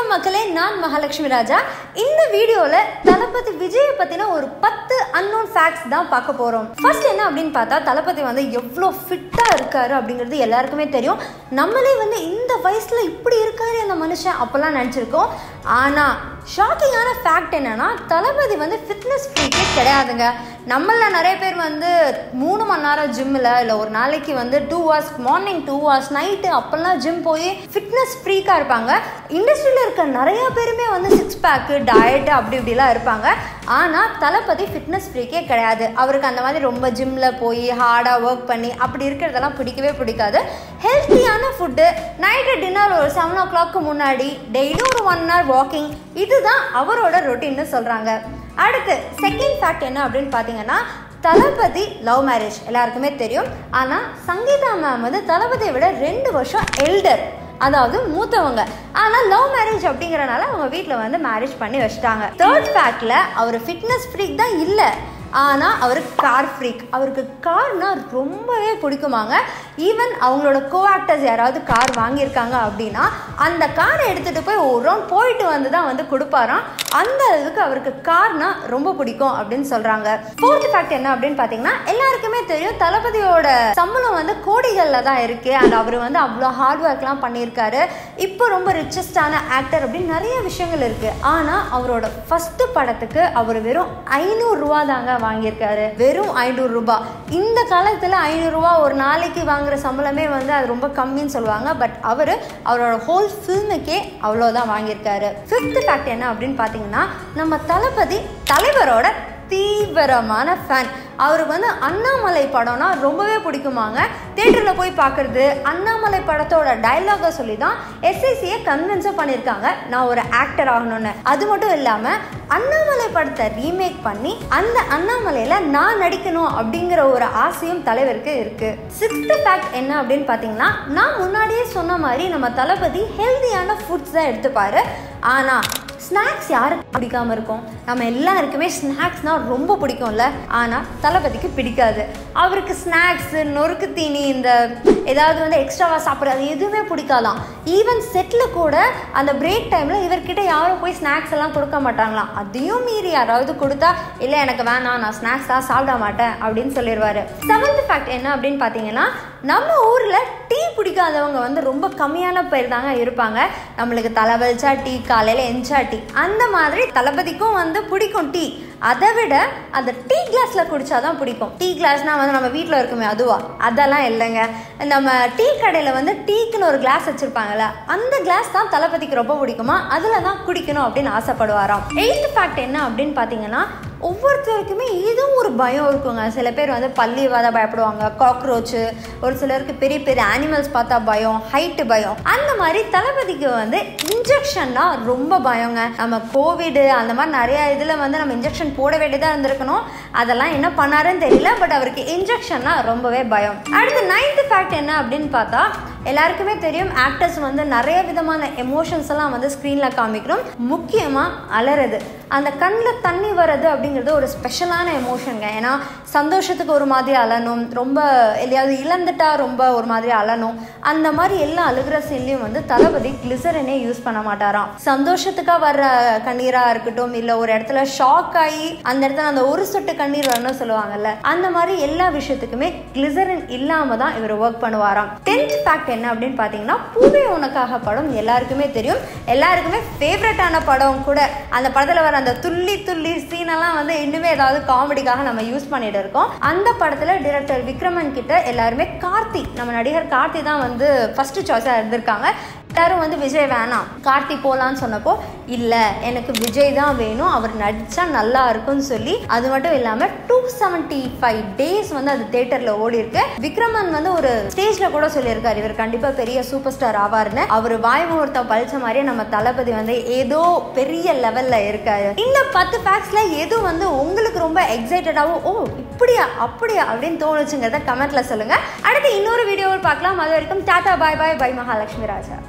மக்களே நான் மகாலட்சுமி ராஜா இந்த வீடியோவில் தளபதி விஜயை பற்றின ஒரு பத்து அன்னோன் ஃபேக்ட்ஸ் தான் பார்க்க போகிறோம் ஃபர்ஸ்ட் என்ன அப்படின்னு பார்த்தா தளபதி வந்து எவ்வளோ ஃபிட்டாக இருக்காரு அப்படிங்கிறது எல்லாருக்குமே தெரியும் நம்மளே வந்து இந்த வயசில் இப்படி இருக்காரு அந்த மனுஷன் அப்போல்லாம் நினச்சிருக்கோம் ஆனால் ஷாக்கிங்கான ஃபேக்ட் என்னன்னா தளபதி வந்து ஃபிட்னஸ் ஃப்ரீக்கே கிடையாதுங்க நம்மள நிறைய பேர் வந்து மூணு மணி நேரம் ஜிம்மில் இல்லை ஒரு நாளைக்கு வந்து two hours morning two hours night அப்போல்லாம் ஜிம் போய் ஃபிட்னஸ் ஃப்ரீக்காக இருப்பாங்க இண்டஸ்ட்ரியில் இருக்க நிறைய பேருமே வந்து சிக்ஸ் பேக்கு டயட்டு அப்படி இப்படிலாம் இருப்பாங்க ஆனால் தளபதி ஃபிட்னஸ் ஃப்ரீக்கே கிடையாது அவருக்கு அந்த மாதிரி ரொம்ப ஜிம்மில் போய் ஹார்டாக ஒர்க் பண்ணி அப்படி இருக்கிறதெல்லாம் பிடிக்கவே பிடிக்காது ஹெல்த்தியான ஃபுட்டு நைட்டு டின்னர் ஒரு செவன் ஓ கிளாக்கு முன்னாடி டெய்லி ஒரு ஒன் ஹவர் வாக்கிங் இதுதான் அவரோட ரொட்டீன்னு சொல்கிறாங்க அடுத்து செகண்ட் ஃபேக்ட் என்ன அப்படின்னு பார்த்தீங்கன்னா தளபதி லவ் மேரேஜ் எல்லாருக்குமே தெரியும் ஆனால் சங்கீதா மேம் வந்து தளபதியை விட ரெண்டு வருஷம் எல்டர் அதாவது மூத்தவங்க ஆனால் லவ் மேரேஜ் அப்படிங்கிறனால அவங்க வீட்டில் வந்து மேரேஜ் பண்ணி வச்சுட்டாங்க தேர்ட் ஃபேக்டில் அவர் ஃபிட்னஸ் ஃப்ரீக் தான் இல்லை ஆனால் அவர் கார் ஃப்ரீக் அவருக்கு கார்னா ரொம்பவே பிடிக்குமாங்க ஈவன் அவங்களோட கோ ஆக்டர்ஸ் யாராவது கார் வாங்கியிருக்காங்க அப்படின்னா அந்த காரை எடுத்துகிட்டு போய் ஒரு ரவுண்ட் போயிட்டு வந்து தான் வந்து கொடுப்பாராம் அந்த அளவுக்கு அவருக்கு கார்னா ரொம்ப பிடிக்கும் அப்படின்னு சொல்கிறாங்க ஃபோர்த் ஃபேக்ட் என்ன அப்படின்னு பார்த்தீங்கன்னா எல்லாருக்குமே தெரியும் தளபதியோட சம்பளம் வந்து கோடிகளில் தான் இருக்குது அண்ட் அவர் வந்து அவ்வளோ ஹார்ட் ஒர்க்லாம் பண்ணியிருக்காரு இப்போ ரொம்ப ரிச்சஸ்டான ஆக்டர் அப்படின்னு நிறைய விஷயங்கள் இருக்குது ஆனால் அவரோட ஃபஸ்ட்டு படத்துக்கு அவர் வெறும் ஐநூறுரூவா தாங்க வாங்கியிருக்காரு வெறும் ஐநூறு ரூபாய் இந்த காலத்தில் ஐநூறுரூவா ஒரு நாளைக்கு வாங்குற சம்பளமே வந்து அது ரொம்ப கம்மின்னு சொல்லுவாங்க பட் அவர் அவரோட ஹோல் ஃபில்முக்கே அவ்வளோதான் வாங்கியிருக்காரு ஃபிஃப்த் ஃபேக்ட் என்ன அப்படின்னு பார்த்தீங்கன்னா நம்ம தளபதி தலைவரோட தீவிரமான ஃபேன் அவருக்கு வந்து அண்ணாமலை படம்னா ரொம்பவே பிடிக்குமாங்க தேட்டரில் போய் பார்க்குறது அண்ணாமலை படத்தோட டைலாகை சொல்லி தான் எஸ்ஐசியை கன்வின்ஸும் பண்ணியிருக்காங்க நான் ஒரு ஆக்டர் ஆகணும்னு அது மட்டும் இல்லாமல் அண்ணாமலை படத்தை ரீமேக் பண்ணி அந்த அண்ணாமலையில் நான் நடிக்கணும் அப்படிங்கிற ஒரு ஆசையும் தலைவருக்கு இருக்குது சிக்ஸ்த்து ஃபேக்ட் என்ன அப்படின்னு பார்த்தீங்கன்னா நான் முன்னாடியே சொன்ன மாதிரி நம்ம தளபதி ஹெல்தியான ஃபுட்ஸ் தான் எடுத்துப்பாரு ஆனால் ஸ்நாக்ஸ் யாருக்கு பிடிக்காம இருக்கும் நம்ம எல்லாருக்குமே ஸ்நாக்ஸ்னால் ரொம்ப பிடிக்கும்ல ஆனால் தளபதிக்கு பிடிக்காது அவருக்கு ஸ்நாக்ஸு நொறுக்கு தீனி இந்த ஏதாவது வந்து எக்ஸ்ட்ராவாக சாப்பிட்றது எதுவுமே பிடிக்காதாம் ஈவன் செட்டில் கூட அந்த பிரேக் டைமில் இவர்கிட்ட யாரும் போய் ஸ்நாக்ஸ் எல்லாம் கொடுக்க மாட்டாங்களாம் அதையும் மீறி யாராவது கொடுத்தா இல்லை எனக்கு வேணாம் நான் ஸ்நாக்ஸ் தான் சாப்பிட மாட்டேன் அப்படின்னு சொல்லிடுவாரு செவன்த் ஃபேக்ட் என்ன அப்படின்னு பார்த்தீங்கன்னா நம்ம ஊரில் டீ பிடிக்காதவங்க வந்து ரொம்ப கம்மியான பேர் தாங்க இருப்பாங்க நம்மளுக்கு தலைவலிச்சா டீ காலையில் எஞ்சா டீ அந்த மாதிரி தளபதிக்கும் வந்து பிடிக்கும் டீ அதை விட அந்த டீ கிளாஸில் குடித்தாதான் பிடிக்கும் டீ கிளாஸ்னால் வந்து நம்ம வீட்டில் இருக்குமே அதுவா அதெல்லாம் இல்லைங்க நம்ம டீ கடையில் வந்து டீக்குன்னு ஒரு கிளாஸ் வச்சுருப்பாங்கல்ல அந்த கிளாஸ் தான் தளபதிக்கு ரொம்ப பிடிக்குமா அதில் தான் குடிக்கணும் அப்படின்னு ஆசைப்படுவாராம் எயித்து ஃபேக்ட் என்ன அப்படின்னு பார்த்தீங்கன்னா ஒவ்வொருத்தருக்குமே ஏதோ ஒரு பயம் இருக்குங்க சில பேர் வந்து பள்ளி வர பயப்படுவாங்க காக்ரோச்சு ஒரு சிலருக்கு பெரிய பெரிய அனிமல்ஸ் பார்த்தா பயம் ஹைட்டு பயம் அந்த மாதிரி தளபதிக்கு வந்து இன்ஜெக்ஷன்னா ரொம்ப பயங்க நம்ம கோவிடு அந்த மாதிரி நிறைய இதில் வந்து நம்ம இன்ஜெக்ஷன் போட வேண்டியதாக இருந்திருக்கணும் அதெல்லாம் என்ன பண்ணாருன்னு தெரியல பட் அவருக்கு இன்ஜெக்ஷன்னா ரொம்பவே பயம் அடுத்து நைன்த் ஃபேக்ட் என்ன அப்படின்னு பார்த்தா எல்லாருக்குமே தெரியும் ஆக்டர்ஸ் வந்து நிறைய விதமான எமோஷன்ஸ் எல்லாம் வந்து ஸ்க்ரீனில் காமிக்கிறோம் முக்கியமாக அலறது அந்த கண்ணில் தண்ணி வர்றது அப்படிங்கிறது ஒரு ஸ்பெஷலான எமோஷனுங்க ஏன்னா சந்தோஷத்துக்கு ஒரு மாதிரி அழணும் ரொம்ப எதையாவது இழந்துட்டா ரொம்ப ஒரு மாதிரி அழணும் அந்த மாதிரி எல்லா அழுகிற சீன்லையும் வந்து தளபதி கிளிசரனே யூஸ் பண்ண மாட்டாராம் சந்தோஷத்துக்காக வர்ற கண்ணீராக இருக்கட்டும் இல்லை ஒரு இடத்துல ஷாக் ஆகி அந்த இடத்துல அந்த ஒரு சொட்டு கண்ணீர் வரணும்னு சொல்லுவாங்கல்ல அந்த மாதிரி எல்லா விஷயத்துக்குமே கிளிசரன் இல்லாமல் தான் இவர் ஒர்க் பண்ணுவாராம் டென்த் ஃபேக்ட் என்ன அப்படின்னு பார்த்தீங்கன்னா பூவே உனக்காக படம் எல்லாருக்குமே தெரியும் எல்லாருக்குமே ஃபேவரட்டான படம் கூட அந்த படத்தில் வர அந்த துள்ளி துள்ளி சீனெல்லாம் வந்து இன்னுமே ஏதாவது காமெடிக்காக நம்ம யூஸ் பண்ணிட்டு இருக்கோம் அந்த படத்தில் டிரெக்டர் விக்ரமன் கிட்ட எல்லாருமே கார்த்தி நம்ம நடிகர் கார்த்தி தான் வந்து ஃபர்ஸ்ட் சாய்ஸாக இருந்திருக்காங்க எல்லாரும் வந்து விஜய் வேணாம் கார்த்தி போகலான்னு சொன்னப்போ இல்லை எனக்கு விஜய் தான் வேணும் அவர் நடித்தா நல்லா இருக்கும்னு சொல்லி அது மட்டும் இல்லாமல் டூ செவன்ட்டி ஃபைவ் டேஸ் வந்து அது தேட்டரில் ஓடி இருக்கு விக்ரமன் வந்து ஒரு ஸ்டேஜில் கூட சொல்லியிருக்காரு இவர் கண்டிப்பாக பெரிய சூப்பர் ஸ்டார் ஆவார்னு அவர் வாய் முகூர்த்தம் பழிச்ச மாதிரியே நம்ம தளபதி வந்து ஏதோ பெரிய லெவலில் இருக்காரு இந்த பத்து ஃபேக்ட்ஸில் எது வந்து உங்களுக்கு ரொம்ப எக்ஸைட்டடாகவும் ஓ இப்படியா அப்படியா அப்படின்னு தோணுச்சுங்கிறத கமெண்ட்ல சொல்லுங்க அடுத்து இன்னொரு வீடியோவில் பார்க்கலாம் அது வரைக்கும் tata bye bye bye Mahalakshmi ராஜா